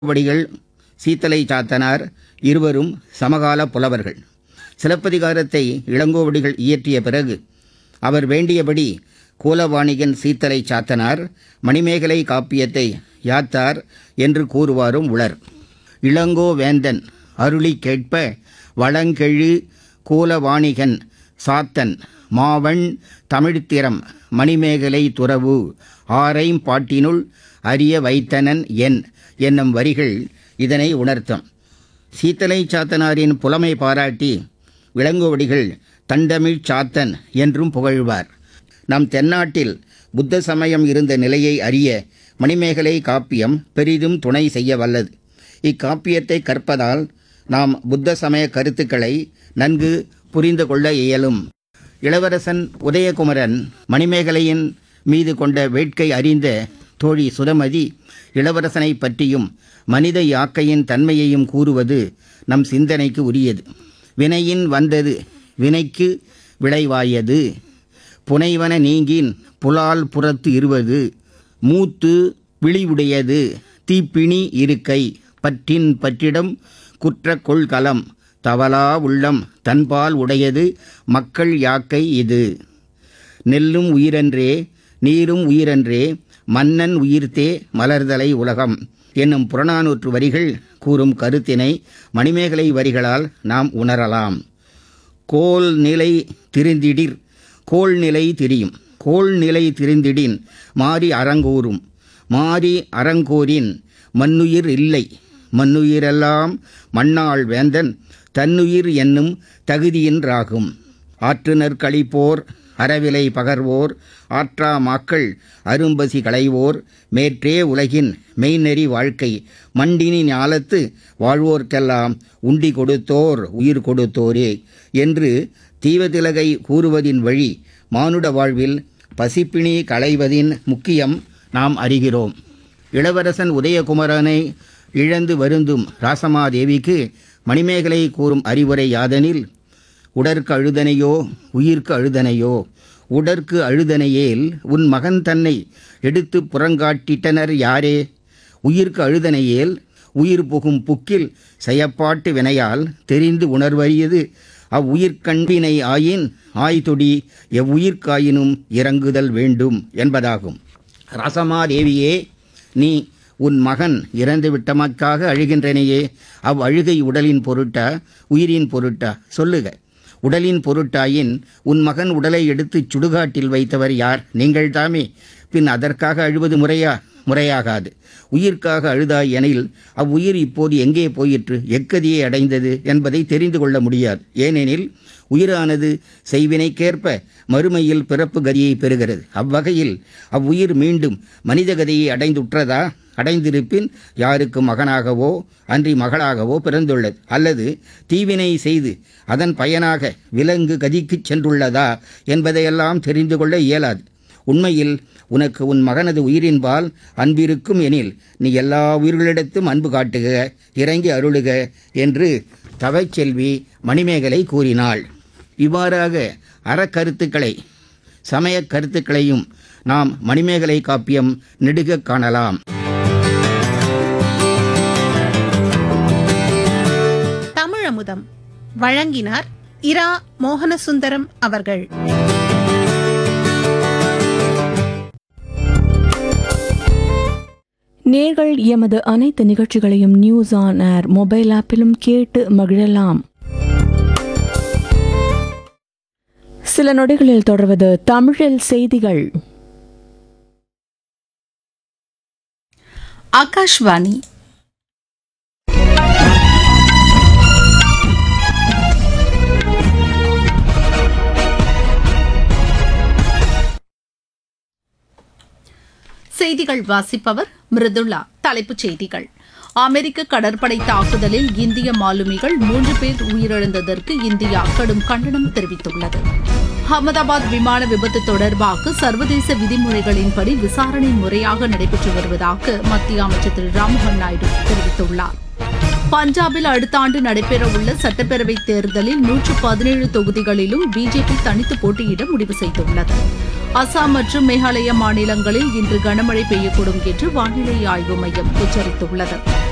வடிகள் சீத்தலை சாத்தனார் இருவரும் சமகால புலவர்கள் சிலப்பதிகாரத்தை இளங்கோவடிகள் இயற்றிய பிறகு அவர் வேண்டியபடி கூலவாணிகன் சீத்தலை சாத்தனார் மணிமேகலை காப்பியத்தை யாத்தார் என்று கூறுவாரும் உளர் இளங்கோ வேந்தன் அருளி கேட்ப வளங்கெழு கூலவாணிகன் சாத்தன் மாவண் தமிழ்த்திறம் மணிமேகலை துறவு ஆரைம் பாட்டினுள் அறிய வைத்தனன் என் என்னும் வரிகள் இதனை உணர்த்தும் சீத்தலை சாத்தனாரின் புலமை பாராட்டி இளங்கோவடிகள் தண்டமிழ் சாத்தன் என்றும் புகழ்வார் நம் தென்னாட்டில் புத்த சமயம் இருந்த நிலையை அறிய மணிமேகலை காப்பியம் பெரிதும் துணை செய்ய வல்லது இக்காப்பியத்தை கற்பதால் நாம் புத்த சமய கருத்துக்களை நன்கு புரிந்து கொள்ள இயலும் இளவரசன் உதயகுமரன் மணிமேகலையின் மீது கொண்ட வேட்கை அறிந்த தோழி சுதமதி இளவரசனை பற்றியும் மனித யாக்கையின் தன்மையையும் கூறுவது நம் சிந்தனைக்கு உரியது வினையின் வந்தது வினைக்கு விளைவாயது புனைவன நீங்கின் புலால் புறத்து இருவது மூத்து விழிவுடையது தீப்பிணி இருக்கை பற்றின் பற்றிடம் குற்ற கொள்கலம் தவலா உள்ளம் தன்பால் உடையது மக்கள் யாக்கை இது நெல்லும் உயிரன்றே நீரும் உயிரன்றே மன்னன் உயிர்த்தே மலர்தலை உலகம் என்னும் புறநானூற்று வரிகள் கூறும் கருத்தினை மணிமேகலை வரிகளால் நாம் உணரலாம் கோல் நிலை திரிந்திடிர் கோள் நிலை திரியும் கோள் நிலை திரிந்திடின் மாறி அறங்கூறும் மாறி அறங்கூரின் மண்ணுயிர் இல்லை மண்ணுயிரெல்லாம் மண்ணாள் வேந்தன் தன்னுயிர் என்னும் தகுதியின்றாகும் ஆற்றுநர் கழிப்போர் அறவிலை பகர்வோர் ஆற்றா மாக்கள் அரும்பசி களைவோர் மேற்றே உலகின் மெய்நெறி வாழ்க்கை மண்டினி ஞாலத்து வாழ்வோர்க்கெல்லாம் உண்டி கொடுத்தோர் உயிர் கொடுத்தோரே என்று தீவதிலகை கூறுவதின் வழி மானுட வாழ்வில் பசிப்பிணி களைவதின் முக்கியம் நாம் அறிகிறோம் இளவரசன் உதயகுமரனை இழந்து வருந்தும் ராசமாதேவிக்கு மணிமேகலை கூறும் அறிவுரை யாதனில் உடற்கு அழுதனையோ உயிர்க்கு அழுதனையோ உடற்கு அழுதனையேல் உன் மகன் தன்னை எடுத்து புறங்காட்டிட்டனர் யாரே உயிர்க்கு அழுதனையேல் உயிர் புகும் புக்கில் செயப்பாட்டு வினையால் தெரிந்து உணர்வறியது அவ்வுயிர்கண்பினை ஆயின் ஆய்தொடி எவ்வுயிர்க்காயினும் இறங்குதல் வேண்டும் என்பதாகும் ராசமாதேவியே நீ உன் மகன் இறந்து விட்டமக்காக அழுகின்றனையே அவ் அழுகை உடலின் பொருட்டா உயிரின் பொருட்டா சொல்லுக உடலின் பொருட்டாயின் உன் மகன் உடலை எடுத்துச் சுடுகாட்டில் வைத்தவர் யார் நீங்கள் தாமே பின் அதற்காக அழுவது முறையா முறையாகாது உயிர்க்காக அழுதாய் எனில் அவ்வுயிர் இப்போது எங்கே போயிற்று எக்கதியை அடைந்தது என்பதை தெரிந்து கொள்ள முடியாது ஏனெனில் உயிரானது செய்வினைக்கேற்ப மறுமையில் பிறப்பு கதியை பெறுகிறது அவ்வகையில் அவ்வுயிர் மீண்டும் மனித கதியை அடைந்துற்றதா அடைந்திருப்பின் யாருக்கு மகனாகவோ அன்றி மகளாகவோ பிறந்துள்ளது அல்லது தீவினை செய்து அதன் பயனாக விலங்கு கதிக்குச் சென்றுள்ளதா என்பதையெல்லாம் தெரிந்து கொள்ள இயலாது உண்மையில் உனக்கு உன் மகனது உயிரின்பால் அன்பிருக்கும் எனில் நீ எல்லா உயிர்களிடத்தும் அன்பு காட்டுக இறங்கி அருளுக என்று தவைச்செல்வி மணிமேகலை கூறினாள் இவ்வாறாக அறக்கருத்துக்களை சமய கருத்துக்களையும் நாம் மணிமேகலை காப்பியம் நெடுக காணலாம் தமிழமுதம் வழங்கினார் இரா மோகனசுந்தரம் அவர்கள் நேர்கள் எமது அனைத்து நிகழ்ச்சிகளையும் நியூஸ் ஆன் ஏர் மொபைல் ஆப்பிலும் கேட்டு மகிழலாம் சில நொடிகளில் தொடர்வது தமிழில் செய்திகள் ಆಕಾಶವಾಣಿ செய்திகள் வாசிப்பவர் மிருதுளா தலைப்புச் செய்திகள் அமெரிக்க கடற்படை தாக்குதலில் இந்திய மாலுமிகள் மூன்று பேர் உயிரிழந்ததற்கு இந்தியா கடும் கண்டனம் தெரிவித்துள்ளது அகமதாபாத் விமான விபத்து தொடர்பாக சர்வதேச விதிமுறைகளின்படி விசாரணை முறையாக நடைபெற்று வருவதாக மத்திய அமைச்சர் திரு ராம்மோகன் நாயுடு தெரிவித்துள்ளார் பஞ்சாபில் அடுத்த ஆண்டு நடைபெறவுள்ள சட்டப்பேரவை தேர்தலில் நூற்று பதினேழு தொகுதிகளிலும் பிஜேபி தனித்து போட்டியிட முடிவு செய்துள்ளது அசாம் மற்றும் மேகாலய மாநிலங்களில் இன்று கனமழை பெய்யக்கூடும் என்று வானிலை ஆய்வு மையம் எச்சரித்துள்ளது